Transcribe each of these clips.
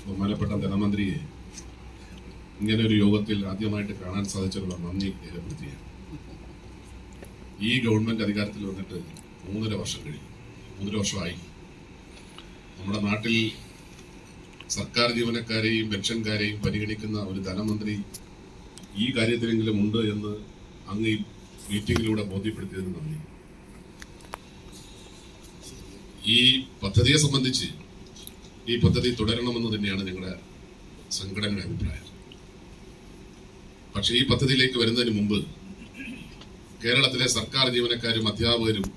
ബഹുമാനപ്പെട്ട ധനമന്ത്രിയെ ഇങ്ങനെ ഒരു യോഗത്തിൽ ആദ്യമായിട്ട് കാണാൻ സാധിച്ചതിനുള്ള നന്ദി രേഖപ്പെടുത്തുകയാണ് ഈ ഗവൺമെന്റ് അധികാരത്തിൽ വന്നിട്ട് മൂന്നര വർഷം കഴിഞ്ഞു മൂന്നര വർഷമായി നമ്മുടെ നാട്ടിൽ സർക്കാർ ജീവനക്കാരെയും പെൻഷൻകാരെയും പരിഗണിക്കുന്ന ഒരു ധനമന്ത്രി ഈ കാര്യത്തിലെങ്കിലും ഉണ്ട് എന്ന് അങ്ങ് ഈ മീറ്റിംഗിലൂടെ ബോധ്യപ്പെടുത്തിയതിന് നന്ദി ഈ പദ്ധതിയെ സംബന്ധിച്ച് ഈ പദ്ധതി തുടരണമെന്ന് തന്നെയാണ് ഞങ്ങളുടെ സംഘടനയുടെ അഭിപ്രായം പക്ഷേ ഈ പദ്ധതിയിലേക്ക് വരുന്നതിന് മുമ്പ് കേരളത്തിലെ സർക്കാർ ജീവനക്കാരും അധ്യാപകരും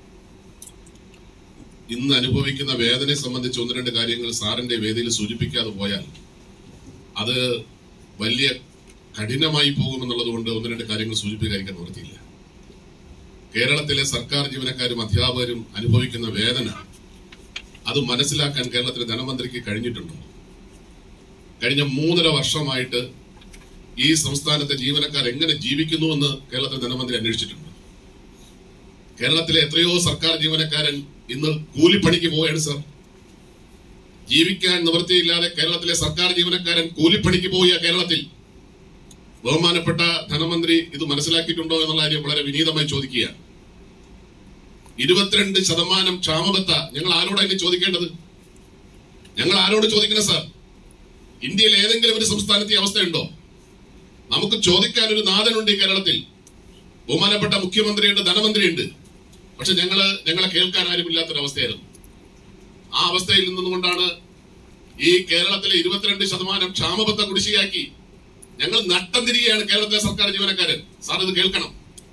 ഇന്ന് അനുഭവിക്കുന്ന വേദനയെ സംബന്ധിച്ച് ഒന്ന് രണ്ട് കാര്യങ്ങൾ സാറിന്റെ വേദിയിൽ സൂചിപ്പിക്കാതെ പോയാൽ അത് വലിയ കഠിനമായി പോകുമെന്നുള്ളത് കൊണ്ട് ഒന്ന് രണ്ട് കാര്യങ്ങൾ സൂചിപ്പിക്കാതിരിക്കാൻ നിവൃത്തിയില്ല കേരളത്തിലെ സർക്കാർ ജീവനക്കാരും അധ്യാപകരും അനുഭവിക്കുന്ന വേദന അത് മനസ്സിലാക്കാൻ കേരളത്തിലെ ധനമന്ത്രിക്ക് കഴിഞ്ഞിട്ടുണ്ടോ കഴിഞ്ഞ മൂന്നര വർഷമായിട്ട് ഈ സംസ്ഥാനത്തെ ജീവനക്കാർ എങ്ങനെ ജീവിക്കുന്നുവെന്ന് കേരളത്തിലെ ധനമന്ത്രി അന്വേഷിച്ചിട്ടുണ്ട് കേരളത്തിലെ എത്രയോ സർക്കാർ ജീവനക്കാരൻ ഇന്ന് കൂലിപ്പണിക്ക് പോവുകയാണ് സർ ജീവിക്കാൻ നിവൃത്തിയില്ലാതെ കേരളത്തിലെ സർക്കാർ ജീവനക്കാരൻ കൂലിപ്പണിക്ക് പോവുക കേരളത്തിൽ ബഹുമാനപ്പെട്ട ധനമന്ത്രി ഇത് മനസ്സിലാക്കിയിട്ടുണ്ടോ എന്നുള്ള കാര്യം വളരെ വിനീതമായി ചോദിക്കുകയാണ് ഇരുപത്തിരണ്ട് ശതമാനം ക്ഷാമബത്ത ഞങ്ങൾ ആരോടാണ് ചോദിക്കേണ്ടത് ഞങ്ങൾ ആരോട് ചോദിക്കണം സാർ ഇന്ത്യയിൽ ഏതെങ്കിലും ഒരു സംസ്ഥാനത്ത് ഈ അവസ്ഥയുണ്ടോ നമുക്ക് ചോദിക്കാൻ ഒരു നാഥനുണ്ട് ഈ കേരളത്തിൽ ബഹുമാനപ്പെട്ട മുഖ്യമന്ത്രിയുണ്ട് ധനമന്ത്രിയുണ്ട് പക്ഷെ ഞങ്ങള് ഞങ്ങളെ കേൾക്കാൻ ആരുമില്ലാത്തൊരവസ്ഥയായിരുന്നു ആ അവസ്ഥയിൽ നിന്നുകൊണ്ടാണ് ഈ കേരളത്തിലെ ഇരുപത്തിരണ്ട് ശതമാനം ക്ഷാമബത്ത കുടിശ്ശികയാക്കി ഞങ്ങൾ നട്ടം തിരികെയാണ് കേരളത്തിലെ സർക്കാർ ജീവനക്കാരൻ സാർ ഇത് കേൾക്കണം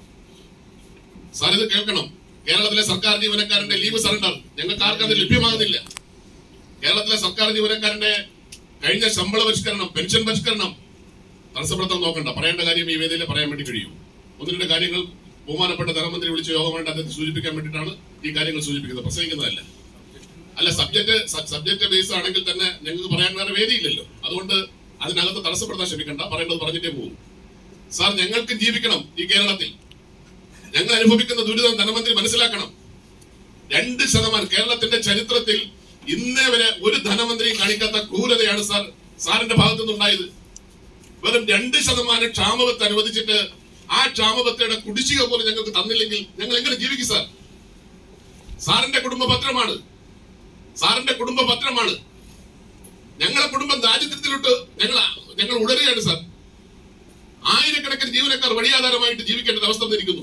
സാർ ഇത് കേൾക്കണം കേരളത്തിലെ സർക്കാർ ജീവനക്കാരന്റെ ലീവ് സറണ്ടർ ഞങ്ങൾക്ക് ആർക്കും അത് ലഭ്യമാകുന്നില്ല കേരളത്തിലെ സർക്കാർ ജീവനക്കാരന്റെ കഴിഞ്ഞ ശമ്പള പരിഷ്കരണം പെൻഷൻ പരിഷ്കരണം തടസ്സപ്പെടുത്താൻ നോക്കണ്ട പറയേണ്ട കാര്യം ഈ വേദിയിൽ പറയാൻ വേണ്ടി കഴിയും ഒന്ന് രണ്ട് കാര്യങ്ങൾ ബഹുമാനപ്പെട്ട ധനമന്ത്രി വിളിച്ച യോഗമായിട്ട് അദ്ദേഹത്തെ സൂചിപ്പിക്കാൻ വേണ്ടിയിട്ടാണ് ഈ കാര്യങ്ങൾ സൂചിപ്പിക്കുന്നത് പ്രസംഗിക്കുന്നതല്ല അല്ല സബ്ജക്ട് സബ്ജക്ട് ബേസ് ആണെങ്കിൽ തന്നെ ഞങ്ങൾക്ക് പറയാൻ വേറെ വേദിയില്ലല്ലോ അതുകൊണ്ട് അതിനകത്ത് തടസ്സപ്പെടുത്താൻ ശ്രമിക്കണ്ട പറയേണ്ടത് പറഞ്ഞിട്ടേ പോകും സാർ ഞങ്ങൾക്ക് ജീവിക്കണം ഈ കേരളത്തിൽ ഞങ്ങൾ അനുഭവിക്കുന്ന ദുരിതം ധനമന്ത്രി മനസ്സിലാക്കണം രണ്ട് ശതമാനം കേരളത്തിന്റെ ചരിത്രത്തിൽ ഇന്നേ വരെ ഒരു ധനമന്ത്രിയും കാണിക്കാത്ത ക്രൂരതയാണ് സാർ സാറിന്റെ ഭാഗത്തു നിന്നുണ്ടായത് വെറും രണ്ട് ശതമാനം ക്ഷാമബത്ത് അനുവദിച്ചിട്ട് ആ ക്ഷാമബത്തയുടെ കുടിശ്ശിക പോലും ഞങ്ങൾക്ക് തന്നില്ലെങ്കിൽ ഞങ്ങൾ എങ്ങനെ ജീവിക്കും സാർ സാറിന്റെ കുടുംബ പത്രമാണ് സാറിന്റെ കുടുംബ പത്രമാണ് ഞങ്ങളെ കുടുംബം ദാരിദ്ര്യത്തിലോട്ട് ഞങ്ങൾ ഞങ്ങൾ ഉടരുകയാണ് സാർ ആയിരക്കണക്കിന് ജീവനക്കാർ വഴിയാധാരമായിട്ട് ജീവിക്കേണ്ട അവസ്ഥ വന്നിരിക്കുന്നു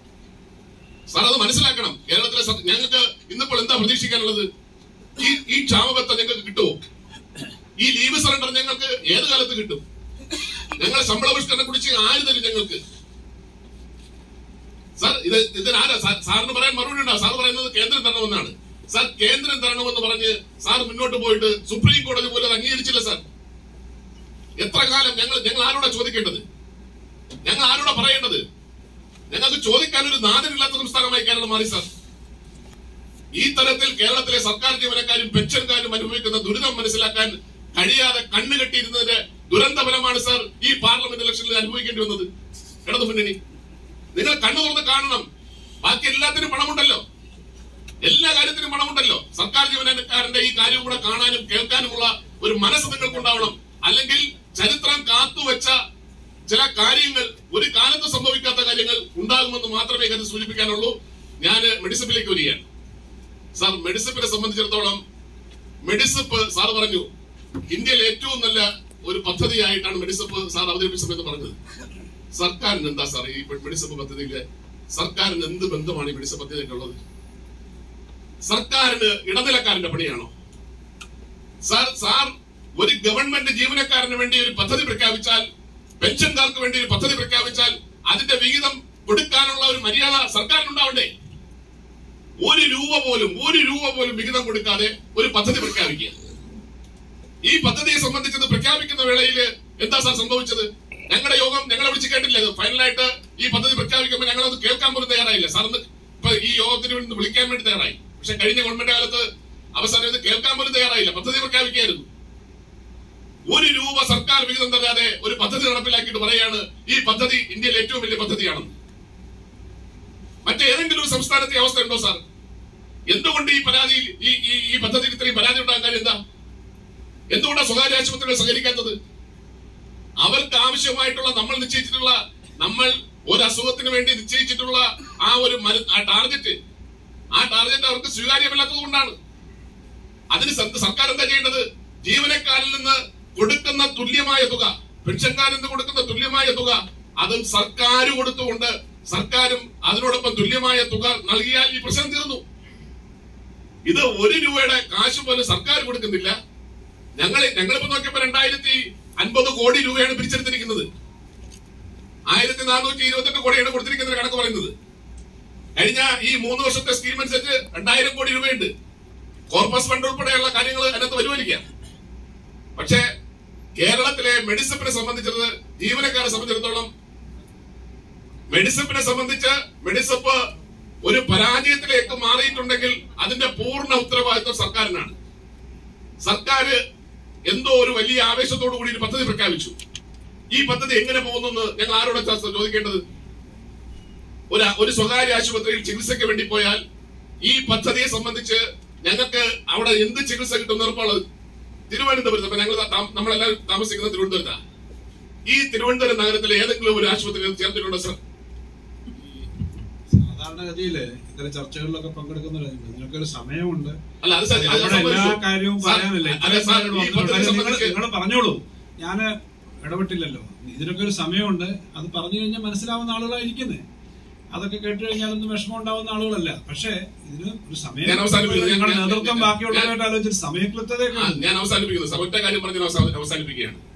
സാർ അത് മനസ്സിലാക്കണം കേരളത്തിലെ സർ- ഞങ്ങൾക്ക് ഇന്നിപ്പോൾ എന്താ പ്രതീക്ഷിക്കാനുള്ളത് ഈ ഈ ക്ഷാമബത്ത ഞങ്ങൾക്ക് കിട്ടുമോ ഈ ലീവ് സറണ്ടർ ഞങ്ങൾക്ക് ഏത് കാലത്ത് കിട്ടും ഞങ്ങളെ ശമ്പള പരിഷ്കരണം കുറിച്ച് ആര് തരും ഞങ്ങൾക്ക് സാർ ഇത് ഇതിനാരാ സാർ സാറിന് പറയാൻ മറുപടി ഉണ്ടോ സാർ പറയുന്നത് കേന്ദ്രം തരണമെന്നാണ് സാർ കേന്ദ്രം തരണമെന്ന് പറഞ്ഞ് സാർ മുന്നോട്ട് പോയിട്ട് സുപ്രീം കോടതി പോലും അത് അംഗീകരിച്ചില്ല സാർ എത്ര കാലം ഞങ്ങൾ ഞങ്ങൾ ആരോടാ ചോദിക്കേണ്ടത് ഞങ്ങൾ ആരോടാ പറയേണ്ടത് ഞങ്ങൾക്ക് ചോദിക്കാൻ ഒരു നാഥനില്ലാത്ത സംസ്ഥാനമായി കേരളം മാറി സാർ ഈ തരത്തിൽ കേരളത്തിലെ സർക്കാർ ജീവനക്കാരും പെൻഷൻകാരും അനുഭവിക്കുന്ന ദുരിതം മനസ്സിലാക്കാൻ കഴിയാതെ കണ്ണുകെട്ടിയിരുന്നതിന്റെ ദുരന്ത ഫലമാണ് സാർ ഈ പാർലമെന്റ് ഇലക്ഷനിൽ അനുഭവിക്കേണ്ടി വന്നത് ഇടതു മുന്നണി നിങ്ങൾ കണ്ണു തുറന്ന് കാണണം ബാക്കി എല്ലാത്തിനും പണമുണ്ടല്ലോ എല്ലാ കാര്യത്തിനും പണമുണ്ടല്ലോ സർക്കാർ ജീവനക്കാരന്റെ ഈ കാര്യം കൂടെ കാണാനും കേൾക്കാനുമുള്ള ഒരു മനസ്സ് നിങ്ങൾക്ക് ഉണ്ടാവണം അല്ലെങ്കിൽ ചരിത്രം കാത്തുവെച്ച ചില കാര്യങ്ങൾ ഒരു കാലത്ത് സംഭവിക്കാത്ത കാര്യങ്ങൾ ഉണ്ടാകുമെന്ന് മാത്രമേ ഇത് സൂചിപ്പിക്കാനുള്ളൂ ഞാൻ മെഡിസിപ്പിലേക്ക് വരികയാണ് സാർ മെഡിസിപ്പിനെ സംബന്ധിച്ചിടത്തോളം മെഡിസിപ്പ് സാർ പറഞ്ഞു ഇന്ത്യയിലെ ഏറ്റവും നല്ല ഒരു പദ്ധതിയായിട്ടാണ് മെഡിസിപ്പ് സാർ അവതരിപ്പിച്ച സമയത്ത് പറഞ്ഞത് സർക്കാരിന് എന്താ സാർ ഈ മെഡിസിപ്പ് പദ്ധതിയിലെ സർക്കാരിന് എന്ത് ബന്ധമാണ് ഈ മെഡിസിപ്പ് പദ്ധതിയിലുള്ളത് സർക്കാരിന് ഇടനിലക്കാരന്റെ പണിയാണോ സാർ സാർ ഒരു ഗവൺമെന്റ് ജീവനക്കാരന് വേണ്ടി ഒരു പദ്ധതി പ്രഖ്യാപിച്ചാൽ പെൻഷൻകാർക്ക് വേണ്ടി ഒരു പദ്ധതി പ്രഖ്യാപിച്ചാൽ അതിന്റെ വിഹിതം കൊടുക്കാനുള്ള ഒരു മര്യാദ സർക്കാരിനുണ്ടാവണ്ടേ ഒരു രൂപ പോലും ഒരു രൂപ പോലും വിഹിതം കൊടുക്കാതെ ഒരു പദ്ധതി പ്രഖ്യാപിക്കുക ഈ പദ്ധതിയെ സംബന്ധിച്ചത് പ്രഖ്യാപിക്കുന്ന വേളയിൽ എന്താ സാർ സംഭവിച്ചത് ഞങ്ങളുടെ യോഗം ഞങ്ങളെ വിളിച്ച് കേട്ടില്ല ഇത് ഫൈനലായിട്ട് ഈ പദ്ധതി പ്രഖ്യാപിക്കുമ്പോൾ ഞങ്ങളത് കേൾക്കാൻ പോലും തയ്യാറായില്ല സാർ ഇന്ന് ഇപ്പൊ ഈ യോഗത്തിന് വേണ്ടി വിളിക്കാൻ വേണ്ടി തയ്യാറായി പക്ഷെ കഴിഞ്ഞ ഗവൺമെന്റ് കാലത്ത് അവസാനം ഇത് കേൾക്കാൻ പോലും തയ്യാറായില്ല പദ്ധതി പ്രഖ്യാപിക്കായിരുന്നു ഒരു രൂപ സർക്കാർ വിഹിതം തരാതെ ഒരു പദ്ധതി നടപ്പിലാക്കിയിട്ട് പറയാണ് ഈ പദ്ധതി ഇന്ത്യയിലെ ഏറ്റവും വലിയ പദ്ധതിയാണെന്ന് മറ്റേതെങ്കിലും ഒരു സംസ്ഥാനത്തെ അവസ്ഥ ഉണ്ടോ സാർ എന്തുകൊണ്ട് ഈ പരാതിയിൽ ഈ ഈ ഈ പദ്ധതിയിൽ ഇത്രയും പരാതി ഉണ്ടാകാൻ കാര്യം എന്താ എന്തുകൊണ്ടാണ് സ്വകാര്യ ആശുപത്രികൾ സഹകരിക്കാത്തത് അവർക്ക് ആവശ്യമായിട്ടുള്ള നമ്മൾ നിശ്ചയിച്ചിട്ടുള്ള നമ്മൾ ഒരു അസുഖത്തിന് വേണ്ടി നിശ്ചയിച്ചിട്ടുള്ള ആ ഒരു മരു- ആ ടാർഗറ്റ് ആ ടാർഗറ്റ് അവർക്ക് സ്വീകാര്യമല്ലാത്തത് കൊണ്ടാണ് അതിന് സ- സർക്കാർ എന്താ ചെയ്യേണ്ടത് ജീവനക്കാരിൽ നിന്ന് കൊടുക്കുന്ന തുല്യമായ തുക പെൻഷൻകാരിൽ നിന്ന് കൊടുക്കുന്ന തുല്യമായ തുക അതും സർക്കാർ കൊടുത്തുകൊണ്ട് സർക്കാരും അതിനോടൊപ്പം തുല്യമായ തുക നൽകിയാൽ ഈ പ്രശ്നം തീർന്നു ഇത് ഒരു രൂപയുടെ കാശ് പോലും സർക്കാർ കൊടുക്കുന്നില്ല ഞങ്ങൾ ഞങ്ങളിപ്പോ നോക്കിയപ്പോ രണ്ടായിരത്തി അൻപത് കോടി രൂപയാണ് പിരിച്ചെടുത്തിരിക്കുന്നത് ആയിരത്തി നാനൂറ്റി ഇരുപത്തെട്ട് കോടിയാണ് കൊടുത്തിരിക്കുന്നത് കണക്ക് പറയുന്നത് കഴിഞ്ഞ ഈ മൂന്ന് വർഷത്തെ സ്കീം അനുസരിച്ച് രണ്ടായിരം കോടി രൂപയുണ്ട് കോർപ്പസ് ഫണ്ട് ഉൾപ്പെടെയുള്ള കാര്യങ്ങൾ അതിനകത്ത് വരുമാനിക്കാം പക്ഷേ കേരളത്തിലെ മെഡിസപ്പിനെ സംബന്ധിച്ചത് ജീവനക്കാരെ സംബന്ധിച്ചിടത്തോളം മെഡിസപ്പിനെ സംബന്ധിച്ച് മെഡിസപ്പ് ഒരു പരാജയത്തിലേക്ക് മാറിയിട്ടുണ്ടെങ്കിൽ അതിന്റെ പൂർണ്ണ ഉത്തരവാദിത്വം സർക്കാരിനാണ് സർക്കാർ എന്തോ ഒരു വലിയ ആവേശത്തോടു കൂടി ഒരു പദ്ധതി പ്രഖ്യാപിച്ചു ഈ പദ്ധതി എങ്ങനെ പോകുന്നു ഞങ്ങൾ ആരോടെ ചോദിക്കേണ്ടത് ഒരു ഒരു സ്വകാര്യ ആശുപത്രിയിൽ ചികിത്സയ്ക്ക് വേണ്ടി പോയാൽ ഈ പദ്ധതിയെ സംബന്ധിച്ച് ഞങ്ങൾക്ക് അവിടെ എന്ത് ചികിത്സ കിട്ടും ഉറപ്പുള്ളത് തിരുവനന്തപുരത്ത് ഇപ്പൊ ഞങ്ങൾ താ- നമ്മളെല്ലാവരും താമസിക്കുന്നത് തിരുവനന്തപുരത്താണ് ഈ തിരുവനന്തപുരം നഗരത്തിലെ ഏതെങ്കിലും ഒരു ആശുപത്രിയിൽ ചേർത്തിട്ടുണ്ടോ സർ സാധാരണഗതിയില് ഇത്തരം ചർച്ചകളിലൊക്കെ പങ്കെടുക്കുന്ന ഇതിനൊക്കെ ഒരു സമയമുണ്ട് അല്ല അത് സർ- അത് നമ്മുടെ എല്ലാ സംബന്ധിച്ചു. കാര്യവും സാർ, പറയാനല്ലേ അല്ല സാർ, ഈ പദ്ധതി നിങ്ങൾ സംബന്ധിച്ച് പറഞ്ഞോളൂ ഞാന് ഇടപെട്ടില്ലല്ലോ ഇതിനൊക്കെ ഒരു സമയമുണ്ട് അത് പറഞ്ഞു കഴിഞ്ഞാൽ മനസ്സിലാവുന്ന ആളുകളായിരിക്കുന്നേ അതൊക്കെ കേട്ട് കഴിഞ്ഞാൽ ഒന്നും വിഷമം ഉണ്ടാവുന്ന ആളുകളല്ല പക്ഷേ ഇതിന് ഒരു സമയം ഞാൻ അവസാനിപ്പിക്കുന്നു. ഞാൻ- ഞങ്ങളുടെ ഞാൻ- നേതൃത്വം ഞാൻ- ബാക്കിയുള്ളവരായിട്ട് ആലോചിച്ചിട്ട് സമയക്ലത്തതയൊക്കെ ആ, ഉണ്ട് ഞാൻ അവസാനിപ്പിക്കുന്നു സർ ഒറ്റ കാര്യം പറഞ്ഞ് ഞാൻ അവസാ- അവസാനിപ്പിക്കുകയാണ്